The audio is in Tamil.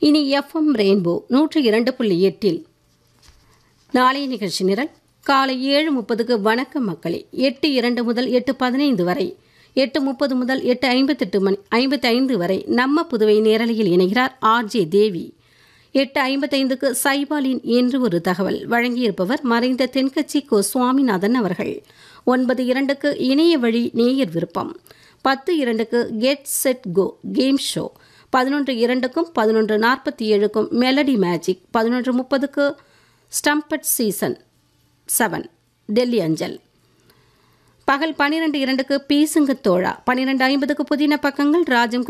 இனி எஃப்எம் ரெயின்போ நூற்றி இரண்டு புள்ளி எட்டில் நாளைய நிகழ்ச்சி நிரல் காலை ஏழு முப்பதுக்கு வணக்கம் மக்களே எட்டு இரண்டு முதல் எட்டு பதினைந்து வரை எட்டு முப்பது முதல் எட்டு ஐம்பத்தெட்டு மணி ஐம்பத்தி ஐந்து வரை நம்ம புதுவை நேரலையில் இணைகிறார் ஆர்ஜே தேவி எட்டு ஐம்பத்தைந்துக்கு சைபாலின் என்று ஒரு தகவல் வழங்கியிருப்பவர் மறைந்த தென்கட்சி கோ சுவாமிநாதன் அவர்கள் ஒன்பது இரண்டுக்கு இணைய வழி நேயர் விருப்பம் பத்து இரண்டுக்கு get set go game show பதினொன்று இரண்டுக்கும் பதினொன்று நாற்பத்தி ஏழுக்கும் மெலடி மேஜிக் பதினொன்று முப்பதுக்கு ஸ்டம்பட் சீசன் செவன் டெல்லி அஞ்சல் பகல் பனிரெண்டு இரண்டுக்கு பீசுங்க தோழா பன்னிரெண்டு ஐம்பதுக்கு புதின பக்கங்கள் ராஜம்